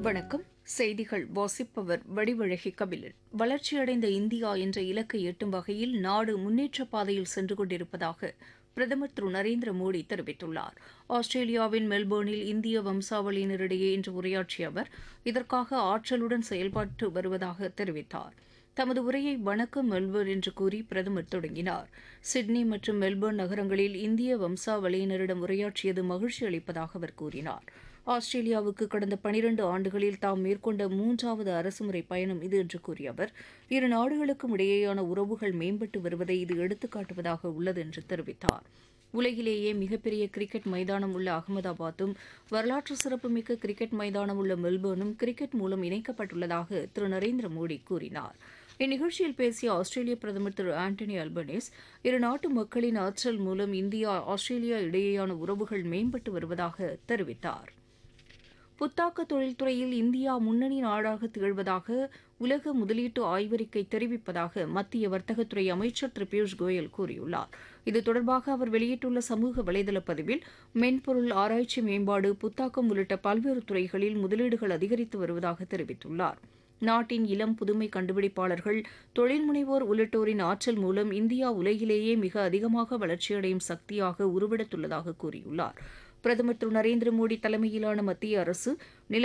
வணக்கம் செய்திகள் வாசிப்பவர் வடிவழகி கபிலன் வளர்ச்சியடைந்த இந்தியா என்ற இலக்கை எட்டும் வகையில் நாடு முன்னேற்ற பாதையில் சென்று கொண்டிருப்பதாக பிரதமர் திரு நரேந்திர மோடி தெரிவித்துள்ளார் ஆஸ்திரேலியாவின் மெல்போர்னில் இந்திய வம்சாவளியினரிடையே இன்று உரையாற்றிய அவர் இதற்காக ஆற்றலுடன் செயல்பட்டு வருவதாக தெரிவித்தார் தமது உரையை வணக்கம் மெல்போர்ன் என்று கூறி பிரதமர் தொடங்கினார் சிட்னி மற்றும் மெல்போர்ன் நகரங்களில் இந்திய வம்சாவளியினரிடம் உரையாற்றியது மகிழ்ச்சி அளிப்பதாக அவர் கூறினார் ஆஸ்திரேலியாவுக்கு கடந்த பனிரண்டு ஆண்டுகளில் தாம் மேற்கொண்ட மூன்றாவது அரசுமுறை பயணம் இது என்று கூறிய அவர் இரு நாடுகளுக்கும் இடையேயான உறவுகள் மேம்பட்டு வருவதை இது எடுத்துக்காட்டுவதாக உள்ளது என்று தெரிவித்தார் உலகிலேயே மிகப்பெரிய கிரிக்கெட் மைதானம் உள்ள அகமதாபாத்தும் வரலாற்று சிறப்புமிக்க கிரிக்கெட் மைதானம் உள்ள மெல்போர்னும் கிரிக்கெட் மூலம் இணைக்கப்பட்டுள்ளதாக திரு நரேந்திர மோடி கூறினார் இந்நிகழ்ச்சியில் பேசிய ஆஸ்திரேலிய பிரதமர் திரு ஆண்டனி அல்பனீஸ் இரு நாட்டு மக்களின் ஆற்றல் மூலம் இந்தியா ஆஸ்திரேலியா இடையேயான உறவுகள் மேம்பட்டு வருவதாக தெரிவித்தார் புத்தாக்க தொழில்துறையில் இந்தியா முன்னணி நாடாக திகழ்வதாக உலக முதலீட்டு ஆய்வறிக்கை தெரிவிப்பதாக மத்திய வர்த்தகத்துறை அமைச்சர் திரு பியூஷ் கோயல் கூறியுள்ளார் இது தொடர்பாக அவர் வெளியிட்டுள்ள சமூக வலைதள பதிவில் மென்பொருள் ஆராய்ச்சி மேம்பாடு புத்தாக்கம் உள்ளிட்ட பல்வேறு துறைகளில் முதலீடுகள் அதிகரித்து வருவதாக தெரிவித்துள்ளார் நாட்டின் இளம் புதுமை கண்டுபிடிப்பாளர்கள் தொழில் முனைவோர் உள்ளிட்டோரின் ஆற்றல் மூலம் இந்தியா உலகிலேயே மிக அதிகமாக வளர்ச்சியடையும் சக்தியாக உருவெடுத்துள்ளதாக கூறியுள்ளார் பிரதமர் திரு நரேந்திர மோடி தலைமையிலான மத்திய அரசு நில